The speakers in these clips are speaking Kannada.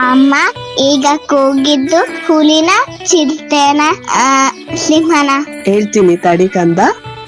ಅಮ್ಮ ಈಗ ಕೂಗಿದ್ದು ಹುಲಿನ ಚಿರತೆನ ಆ, ಸಿಂಹನ ಹೇಳ್ತೀನಿ ತಡಿ ಕಂದ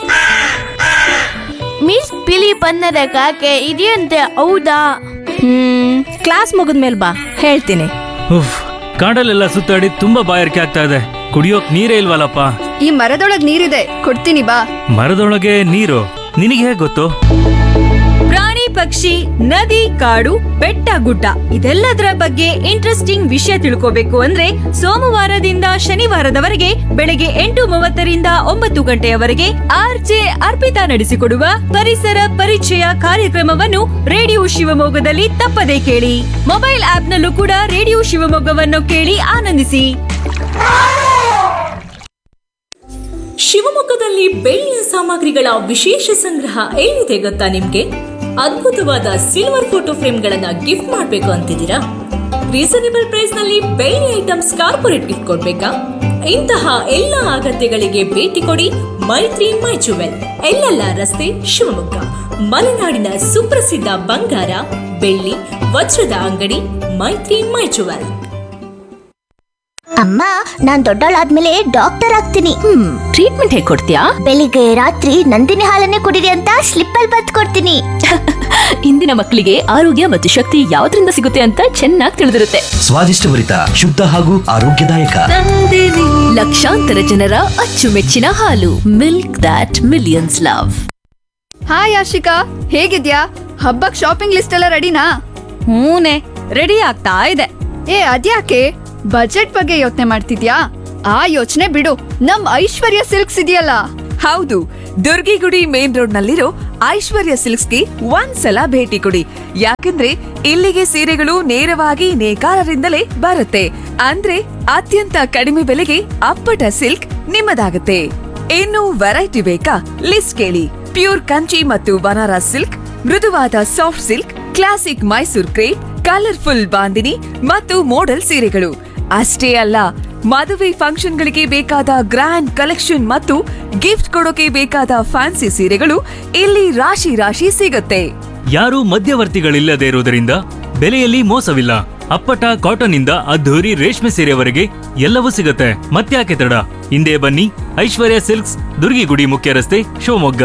ಮಿಸ್ ಬಿಳಿ ಬಣ್ಣದ ಕಾಗೆ ಇದೆಯಂತೆ ಹೌದಾ ಹ್ಮ್ ಕ್ಲಾಸ್ ಮುಗಿದ್ಮೇಲೆ ಬಾ ಹೇಳ್ತೀನಿ ಉಫ್ ಕಾಡಲ್ಲೆಲ್ಲ ಸುತ್ತಾಡಿ ತುಂಬಾ ಬಾಯಾರಿಕೆ ಆಗ್ತಾ ಇದೆ ಕುಡಿಯೋಕ್ ನೀರೇ ಇಲ್ವಲ್ಲಪ್ಪ ಈ ಮರದೊಳಗ್ ನೀರಿದೆ ಕೊಡ್ತೀನಿ ಬಾ ಮರದೊಳಗೆ ನೀರು ನಿನಗೆ ಹೇಗ್ ಗೊತ್ತು ಪ್ರಾಣಿ ಪಕ್ಷಿ ನದಿ ಕಾಡು ಬೆಟ್ಟ ಗುಡ್ಡ ಇದೆಲ್ಲದರ ಬಗ್ಗೆ ಇಂಟ್ರೆಸ್ಟಿಂಗ್ ವಿಷಯ ತಿಳ್ಕೋಬೇಕು ಅಂದ್ರೆ ಸೋಮವಾರದಿಂದ ಶನಿವಾರದವರೆಗೆ ಬೆಳಗ್ಗೆ ಎಂಟು ಮೂವತ್ತರಿಂದ ಒಂಬತ್ತು ಗಂಟೆಯವರೆಗೆ ಆರ್ಜೆ ಅರ್ಪಿತಾ ನಡೆಸಿಕೊಡುವ ಪರಿಸರ ಪರಿಚಯ ಕಾರ್ಯಕ್ರಮವನ್ನು ರೇಡಿಯೋ ಶಿವಮೊಗ್ಗದಲ್ಲಿ ತಪ್ಪದೇ ಕೇಳಿ ಮೊಬೈಲ್ ಆಪ್ನಲ್ಲೂ ಕೂಡ ರೇಡಿಯೋ ಶಿವಮೊಗ್ಗವನ್ನು ಕೇಳಿ ಆನಂದಿಸಿ ಶಿವಮೊಗ್ಗದಲ್ಲಿ ಬೆಳ್ಳಿಯ ಸಾಮಗ್ರಿಗಳ ವಿಶೇಷ ಸಂಗ್ರಹ ಎಲ್ಲಿದೆ ಗೊತ್ತಾ ನಿಮ್ಗೆ ಅದ್ಭುತವಾದ ಸಿಲ್ವರ್ ಫೋಟೋ ಫ್ರೇಮ್ಗಳನ್ನ ಗಿಫ್ಟ್ ಮಾಡ್ಬೇಕು ಅಂತಿದ್ದೀರಾ ರೀಸನೇಬಲ್ ಪ್ರೈಸ್ ನಲ್ಲಿ ಬೆಳ್ಳಿ ಐಟಮ್ಸ್ ಕಾರ್ಪೊರೇಟ್ ಗಿಫ್ಟ್ ಕೊಡ್ಬೇಕಾ ಇಂತಹ ಎಲ್ಲ ಅಗತ್ಯಗಳಿಗೆ ಭೇಟಿ ಕೊಡಿ ಮೈತ್ರಿ ಮೈ ಜುವೆಲ್ ಎಲ್ಲೆಲ್ಲ ರಸ್ತೆ ಶಿವಮೊಗ್ಗ ಮಲೆನಾಡಿನ ಸುಪ್ರಸಿದ್ಧ ಬಂಗಾರ ಬೆಳ್ಳಿ ವಜ್ರದ ಅಂಗಡಿ ಮೈತ್ರಿ ಮೈ ಜುವೆಲ್ ಅಮ್ಮ ನಾನ್ ದೊಡ್ಡವಳಾದ್ಮೇಲೆ ಡಾಕ್ಟರ್ ಆಗ್ತೀನಿ ಹ್ಮ್ ಟ್ರೀಟ್ಮೆಂಟ್ ಹೇಗೆ ಕೊಡ್ತೀಯಾ ಬೆಳಿಗ್ಗೆ ರಾತ್ರಿ ನಂದಿನಿ ಹಾಲನ್ನೇ ಕುಡಿರಿ ಅಂತ ಸ್ಲಿಪ್ ಅಲ್ಲಿ ಬತ್ ಕೊಡ್ತೀನಿ ಇಂದಿನ ಮಕ್ಕಳಿಗೆ ಆರೋಗ್ಯ ಮತ್ತು ಶಕ್ತಿ ಯಾವ್ದ್ರಿಂದ ಸಿಗುತ್ತೆ ಅಂತ ಚೆನ್ನಾಗಿ ತಿಳಿದಿರುತ್ತೆ ಸ್ವಾದಿಷ್ಟಭರಿತ ಶುದ್ಧ ಹಾಗೂ ಆರೋಗ್ಯದಾಯಕ ಲಕ್ಷಾಂತರ ಜನರ ಅಚ್ಚುಮೆಚ್ಚಿನ ಹಾಲು milk that millions love hi Ashika ಹೇಗಿದ್ಯಾ ಹಬ್ಬಕ್ ಶಾಪಿಂಗ್ ಲಿಸ್ಟ್ ಎಲ್ಲ ರೆಡಿನಾ ಹೂನೆ ರೆಡಿ ಆಗ್ತಾ ಇದೆ ಏ ಅದ್ಯಾಕೆ ಬಜೆಟ್ ಬಗ್ಗೆ ಯೋಚನೆ ಮಾಡ್ತಿದ್ಯಾ ಆ ಯೋಚನೆ ಬಿಡು ನಮ್ ಐಶ್ವರ್ಯ ಸಿಲ್ಕ್ಸ್ ಇದೆಯಲ್ಲ ಹೌದು ದುರ್ಗಿಗುಡಿ ಮೇನ್ ರೋಡ್ ನಲ್ಲಿರೋ ಐಶ್ವರ್ಯ ಸಿಲ್ಕ್ಸ್ಗೆ ಒಂದ್ಸಲ ಭೇಟಿ ಕೊಡಿ ಯಾಕಂದ್ರೆ ಇಲ್ಲಿಗೆ ಸೀರೆಗಳು ನೇರವಾಗಿ ನೇಕಾರರಿಂದಲೇ ಬರುತ್ತೆ ಅಂದ್ರೆ ಅತ್ಯಂತ ಕಡಿಮೆ ಬೆಲೆಗೆ ಅಪ್ಪಟ ಸಿಲ್ಕ್ ನಿಮ್ಮದಾಗುತ್ತೆ ಇನ್ನು ವೆರೈಟಿ ಬೇಕಾ ಲಿಸ್ಟ್ ಕೇಳಿ ಪ್ಯೂರ್ ಕಂಚಿ ಮತ್ತು ಬನಾರಸ್ ಸಿಲ್ಕ್ ಮೃದುವಾದ soft silk classic Mysore crepe colourful bandhani ಮತ್ತು ಮೋಡಲ್ ಸೀರೆಗಳು ಅಷ್ಟೇ ಅಲ್ಲ ಮದುವೆ ಫಂಕ್ಷನ್ಗಳಿಗೆ ಬೇಕಾದ ಗ್ರ್ಯಾಂಡ್ ಕಲೆಕ್ಷನ್ ಮತ್ತು ಗಿಫ್ಟ್ ಕೊಡೋಕೆ ಬೇಕಾದ ಫ್ಯಾನ್ಸಿ ಸೀರೆಗಳು ಇಲ್ಲಿ ರಾಶಿ ರಾಶಿ ಸಿಗುತ್ತೆ ಯಾರೂ ಮಧ್ಯವರ್ತಿಗಳಿಲ್ಲದೆ ಇರುವುದರಿಂದ ಬೆಲೆಯಲ್ಲಿ ಮೋಸವಿಲ್ಲ ಅಪ್ಪಟ ಕಾಟನ್ ಇಂದ ಅದ್ಧೂರಿ ರೇಷ್ಮೆ ಸೀರೆವರೆಗೆ ಎಲ್ಲವೂ ಸಿಗುತ್ತೆ ಮತ್ತ್ಯಾಕೆ ತಡ ಹಿಂದೆ ಬನ್ನಿ ಐಶ್ವರ್ಯ ಸಿಲ್ಕ್ಸ್ ದುರ್ಗಿಗುಡಿ ಮುಖ್ಯ ರಸ್ತೆ ಶಿವಮೊಗ್ಗ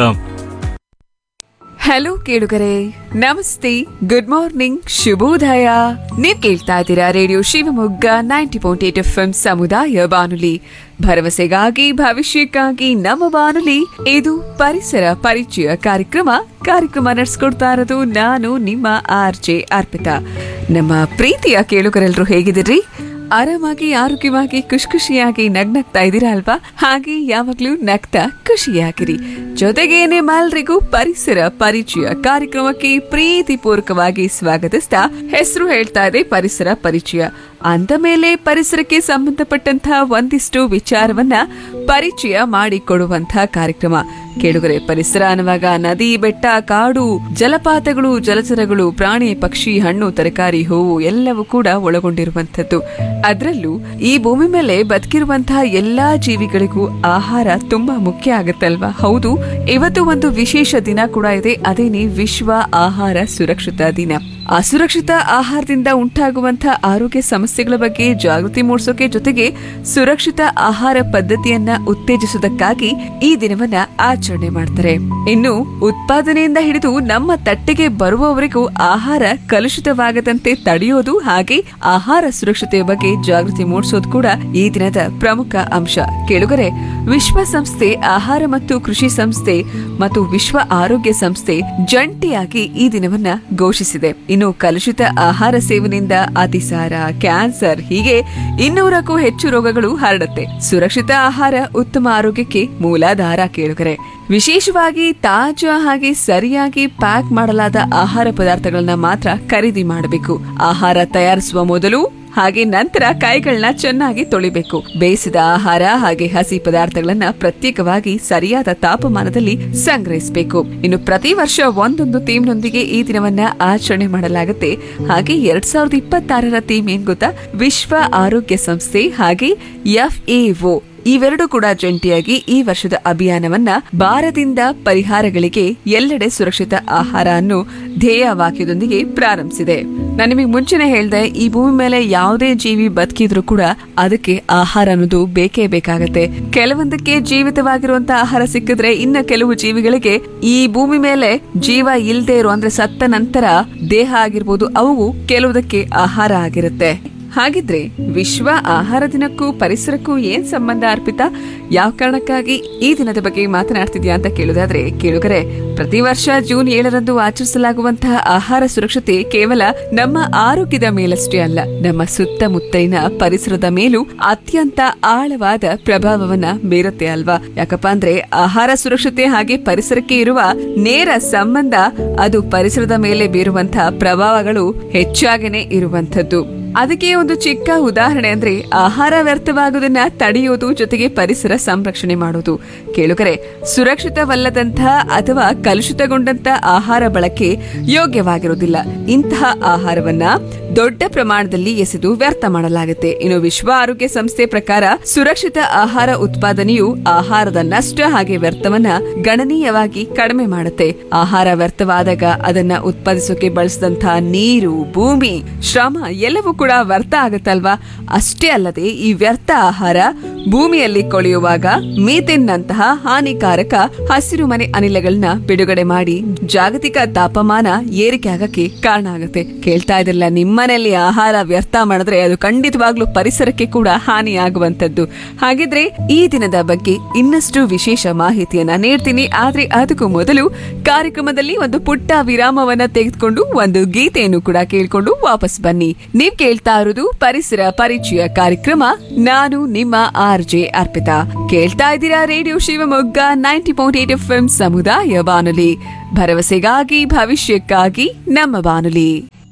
ಹಲೋ ಕೇಳುಗರೆ ನಮಸ್ತೆ ಗುಡ್ ಮಾರ್ನಿಂಗ್ ಶುಭೋದಯ ನೀವ್ ಕೇಳ್ತಾ ಇದ್ದೀರಾ radio Shivamogga ninety point eight F ಸಮುದಾಯ ಬಾನುಲಿ ಭರವಸೆಗಾಗಿ ಭವಿಷ್ಯಕ್ಕಾಗಿ ನಮ್ಮ ಬಾನುಲಿ ಇದು ಪರಿಸರ ಪರಿಚಯ ಕಾರ್ಯಕ್ರಮ ಕಾರ್ಯಕ್ರಮ ನಡೆಸ್ಕೊಡ್ತಾ ಇರೋದು ನಾನು ನಿಮ್ಮ ಆರ್ ಜೆ ಅರ್ಪಿತಾ ನಮ್ಮ ಪ್ರೀತಿಯ ಕೇಳುಗರೆಲ್ಲರೂ ಹೇಗಿದ್ದೀರಿ ಆರಾಮಾಗಿ ಆರೋಗ್ಯವಾಗಿ ಖುಷಿ ಖುಷಿಯಾಗಿ ನಗ್ನಗ್ತಾ ಇದ್ದೀರಾ ಅಲ್ವಾ ಹಾಗೆ ಯಾವಾಗ್ಲೂ ನಗ್ತಾ ಖುಷಿಯಾಗಿರಿ ಜೊತೆಗೆ ನಿಮ್ಮೆಲ್ರಿಗೂ ಪರಿಸರ ಪರಿಚಯ ಕಾರ್ಯಕ್ರಮಕ್ಕೆ ಪ್ರೀತಿಪೂರ್ವಕವಾಗಿ ಸ್ವಾಗತಿಸ್ತಾ ಹೆಸರು ಹೇಳ್ತಾ ಇದೆ ಪರಿಸರ ಪರಿಚಯ ಅಂದ ಮೇಲೆ ಪರಿಸರಕ್ಕೆ ಸಂಬಂಧಪಟ್ಟಂತಹ ಒಂದಿಷ್ಟು ವಿಚಾರವನ್ನ ಪರಿಚಯ ಮಾಡಿಕೊಡುವಂತಹ ಕಾರ್ಯಕ್ರಮ ಕೇಳುಗರೆ ಪರಿಸರ ಅನ್ನುವಾಗ ನದಿ ಬೆಟ್ಟ ಕಾಡು ಜಲಪಾತಗಳು ಜಲಚರಗಳು ಪ್ರಾಣಿ ಪಕ್ಷಿ ಹಣ್ಣು ತರಕಾರಿ ಹೂವು ಎಲ್ಲವೂ ಕೂಡ ಒಳಗೊಂಡಿರುವಂತದ್ದು ಅದರಲ್ಲೂ ಈ ಭೂಮಿ ಮೇಲೆ ಬದುಕಿರುವಂತಹ ಎಲ್ಲಾ ಜೀವಿಗಳಿಗೂ ಆಹಾರ ತುಂಬಾ ಮುಖ್ಯ ಆಗತ್ತಲ್ವಾ ಹೌದು ಇವತ್ತು ಒಂದು ವಿಶೇಷ ದಿನ ಕೂಡ ಇದೆ ಅದೇನೆ ವಿಶ್ವ ಆಹಾರ ಸುರಕ್ಷತಾ ದಿನ ಅಸುರಕ್ಷಿತ ಆಹಾರದಿಂದ ಉಂಟಾಗುವಂತಹ ಆರೋಗ್ಯ ಸಮಸ್ಯೆಗಳ ಬಗ್ಗೆ ಜಾಗೃತಿ ಮೂಡಿಸೋಕೆ ಜೊತೆಗೆ ಸುರಕ್ಷಿತ ಆಹಾರ ಪದ್ಧತಿಯನ್ನ ಉತ್ತೇಜಿಸುವುದಕ್ಕಾಗಿ ಈ ದಿನವನ್ನ ಆಚರಣೆ ಮಾಡ್ತಾರೆ ಇನ್ನು ಉತ್ಪಾದನೆಯಿಂದ ಹಿಡಿದು ನಮ್ಮ ತಟ್ಟೆಗೆ ಬರುವವರೆಗೂ ಆಹಾರ ಕಲುಷಿತವಾಗದಂತೆ ತಡೆಯೋದು ಹಾಗೆ ಆಹಾರ ಸುರಕ್ಷತೆಯ ಬಗ್ಗೆ ಜಾಗೃತಿ ಮೂಡಿಸೋದು ಕೂಡ ಈ ದಿನದ ಪ್ರಮುಖ ಅಂಶ ಕೇಳುಗರೆ ವಿಶ್ವಸಂಸ್ಥೆ ಆಹಾರ ಮತ್ತು ಕೃಷಿ ಸಂಸ್ಥೆ ಮತ್ತು ವಿಶ್ವ ಆರೋಗ್ಯ ಸಂಸ್ಥೆ ಜಂಟಿಯಾಗಿ ಈ ದಿನವನ್ನ ಘೋಷಿಸಿದೆ ಇನ್ನು ಕಲುಷಿತ ಆಹಾರ ಸೇವನೆಯಿಂದ ಅತಿಸಾರ ಕ್ಯಾನ್ಸರ್ ಹೀಗೆ ಇನ್ನೂರಕ್ಕೂ ಹೆಚ್ಚು ರೋಗಗಳು ಹರಡುತ್ತೆ ಸುರಕ್ಷಿತ ಆಹಾರ ಉತ್ತಮ ಆರೋಗ್ಯಕ್ಕೆ ಮೂಲಾಧಾರ ಕೇಳುಗರೆ ವಿಶೇಷವಾಗಿ ತಾಜಾ ಹಾಗೆ ಸರಿಯಾಗಿ ಪ್ಯಾಕ್ ಮಾಡಲಾದ ಆಹಾರ ಪದಾರ್ಥಗಳನ್ನ ಮಾತ್ರ ಖರೀದಿ ಮಾಡಬೇಕು ಆಹಾರ ತಯಾರಿಸುವ ಮೊದಲು ಹಾಗೆ ನಂತರ ಕೈಗಳನ್ನ ಚೆನ್ನಾಗಿ ತೊಳಿಬೇಕು ಬೇಯಿಸಿದ ಆಹಾರ ಹಾಗೆ ಹಸಿ ಪದಾರ್ಥಗಳನ್ನ ಪ್ರತ್ಯೇಕವಾಗಿ ಸರಿಯಾದ ತಾಪಮಾನದಲ್ಲಿ ಸಂಗ್ರಹಿಸಬೇಕು ಇನ್ನು ಪ್ರತಿ ವರ್ಷ ಒಂದೊಂದು ಥೀಮ್ನೊಂದಿಗೆ ಈ ದಿನವನ್ನ ಆಚರಣೆ ಮಾಡಲಾಗುತ್ತೆ ಹಾಗೆ ಎರಡ್ ಸಾವಿರದ ಇಪ್ಪತ್ತಾರರ ಥೀಮ್ ಏನ್ ಗೊತ್ತಾ ವಿಶ್ವ ಆರೋಗ್ಯ ಸಂಸ್ಥೆ ಹಾಗೆ ಎಫ್ಎಒ ಇವೆರಡು ಕೂಡ ಜಂಟಿಯಾಗಿ ಈ ವರ್ಷದ ಅಭಿಯಾನವನ್ನ ಭಾರದಿಂದ ಪರಿಹಾರಗಳಿಗೆ ಎಲ್ಲೆಡೆ ಸುರಕ್ಷಿತ ಆಹಾರ ಅನ್ನು ಧ್ಯೇಯ ವಾಕ್ಯದೊಂದಿಗೆ ಪ್ರಾರಂಭಿಸಿದೆ ನಾನು ನಿಮಗೆ ಮುಂಚೆನೆ ಹೇಳ್ದೆ ಈ ಭೂಮಿ ಮೇಲೆ ಯಾವುದೇ ಜೀವಿ ಬದುಕಿದ್ರು ಕೂಡ ಅದಕ್ಕೆ ಆಹಾರ ಅನ್ನೋದು ಬೇಕೇ ಬೇಕಾಗತ್ತೆ ಕೆಲವೊಂದಕ್ಕೆ ಜೀವಿತವಾಗಿರುವಂತ ಆಹಾರ ಸಿಕ್ಕಿದ್ರೆ ಇನ್ನ ಕೆಲವು ಜೀವಿಗಳಿಗೆ ಈ ಭೂಮಿ ಮೇಲೆ ಜೀವ ಇಲ್ದೇ ಇರೋ ಅಂದ್ರೆ ಸತ್ತ ನಂತರ ದೇಹ ಆಗಿರ್ಬೋದು ಅವು ಕೆಲವುದಕ್ಕೆ ಆಹಾರ ಆಗಿರುತ್ತೆ ಹಾಗಿದ್ರೆ ವಿಶ್ವ ಆಹಾರ ದಿನಕ್ಕೂ ಪರಿಸರಕ್ಕೂ ಏನ್ ಸಂಬಂಧ ಅರ್ಪಿತಾ ಯಾವ ಕಾರಣಕ್ಕಾಗಿ ಈ ದಿನದ ಬಗ್ಗೆ ಮಾತನಾಡ್ತಿದ್ಯಾ ಅಂತ ಕೇಳುದಾದ್ರೆ ಕೇಳುಗರೆ ಪ್ರತಿ ವರ್ಷ ಜೂನ್ ಏಳರಂದು ಆಚರಿಸಲಾಗುವಂತಹ ಆಹಾರ ಸುರಕ್ಷತೆ ಕೇವಲ ನಮ್ಮ ಆರೋಗ್ಯದ ಮೇಲಷ್ಟೇ ಅಲ್ಲ ನಮ್ಮ ಸುತ್ತಮುತ್ತಲಿನ ಪರಿಸರದ ಮೇಲೂ ಅತ್ಯಂತ ಆಳವಾದ ಪ್ರಭಾವವನ್ನ ಬೀರುತ್ತೆ ಅಲ್ವಾ ಯಾಕಪ್ಪ ಅಂದ್ರೆ ಆಹಾರ ಸುರಕ್ಷತೆ ಹಾಗೆ ಪರಿಸರಕ್ಕೆ ಇರುವ ನೇರ ಸಂಬಂಧ ಅದು ಪರಿಸರದ ಮೇಲೆ ಬೀರುವಂತಹ ಪ್ರಭಾವಗಳು ಹೆಚ್ಚಾಗನೆ ಇರುವಂತದ್ದು ಅದಕ್ಕೆ ಒಂದು ಚಿಕ್ಕ ಉದಾಹರಣೆ ಅಂದ್ರೆ ಆಹಾರ ವ್ಯರ್ಥವಾಗುವುದನ್ನ ತಡೆಯೋದು ಜೊತೆಗೆ ಪರಿಸರ ಸಂರಕ್ಷಣೆ ಮಾಡೋದು ಕೇಳುಗರೆ ಸುರಕ್ಷಿತವಲ್ಲದಂತಹ ಅಥವಾ ಕಲುಷಿತಗೊಂಡಂತಹ ಆಹಾರ ಬಳಕೆ ಯೋಗ್ಯವಾಗಿರುವುದಿಲ್ಲ ಇಂತಹ ಆಹಾರವನ್ನ ದೊಡ್ಡ ಪ್ರಮಾಣದಲ್ಲಿ ಎಸೆದು ವ್ಯರ್ಥ ಮಾಡಲಾಗುತ್ತೆ ಇನ್ನು ವಿಶ್ವ ಆರೋಗ್ಯ ಸಂಸ್ಥೆ ಪ್ರಕಾರ ಸುರಕ್ಷಿತ ಆಹಾರ ಉತ್ಪಾದನೆಯು ಆಹಾರದ ನಷ್ಟ ಹಾಗೆ ವ್ಯರ್ಥವನ್ನ ಗಣನೀಯವಾಗಿ ಕಡಿಮೆ ಮಾಡುತ್ತೆ ಆಹಾರ ವ್ಯರ್ಥವಾದಾಗ ಅದನ್ನ ಉತ್ಪಾದಿಸೋಕೆ ಬಳಸಿದಂತಹ ನೀರು ಭೂಮಿ ಶ್ರಮ ಎಲ್ಲವೂ ಕೂಡ ವ್ಯರ್ಥ ಆಗುತ್ತಲ್ವಾ ಅಷ್ಟೇ ಅಲ್ಲದೆ ಈ ವ್ಯರ್ಥ ಆಹಾರ ಭೂಮಿಯಲ್ಲಿ ಕೊಳೆಯುವಾಗ ಮೀಥೇನ್ ನಂತಹ ಹಾನಿಕಾರಕ ಹಸಿರು ಮನೆ ಅನಿಲಗಳನ್ನ ಬಿಡುಗಡೆ ಮಾಡಿ ಜಾಗತಿಕ ತಾಪಮಾನ ಏರಿಕೆ ಆಗಕ್ಕೆ ಕಾರಣ ಆಗುತ್ತೆ ಕೇಳ್ತಾ ಇದ್ರಲ್ಲ ನಿಮ್ಮನೆಯಲ್ಲಿ ಆಹಾರ ವ್ಯರ್ಥ ಮಾಡಿದ್ರೆ ಅದು ಖಂಡಿತವಾಗ್ಲೂ ಪರಿಸರಕ್ಕೆ ಕೂಡ ಹಾನಿಯಾಗುವಂತದ್ದು ಹಾಗಿದ್ರೆ ಈ ದಿನದ ಬಗ್ಗೆ ಇನ್ನಷ್ಟು ವಿಶೇಷ ಮಾಹಿತಿಯನ್ನ ನೀಡ್ತೀನಿ ಆದ್ರೆ ಅದಕ್ಕೂ ಮೊದಲು ಕಾರ್ಯಕ್ರಮದಲ್ಲಿ ಒಂದು ಪುಟ್ಟ ವಿರಾಮವನ್ನ ತೆಗೆದುಕೊಂಡು ಒಂದು ಗೀತೆಯನ್ನು ಕೂಡ ಕೇಳ್ಕೊಂಡು ವಾಪಸ್ ಬನ್ನಿ ನೀವ್ ಕೇಳ್ತಾ ಇರೋದು ಪರಿಸರ ಪರಿಚಯ ಕಾರ್ಯಕ್ರಮ ನಾನು ನಿಮ್ಮ ಆರ್ ಜೆ ಅರ್ಪಿತಾ ಕೇಳ್ತಾ ಇದ್ದೀರಾ radio Shivamogga ninety point eight F ಸಮುದಾಯ ಬಾನುಲಿ ಭರವಸೆಗಾಗಿ ಭವಿಷ್ಯಕ್ಕಾಗಿ ನಮ್ಮ ಬಾನುಲಿ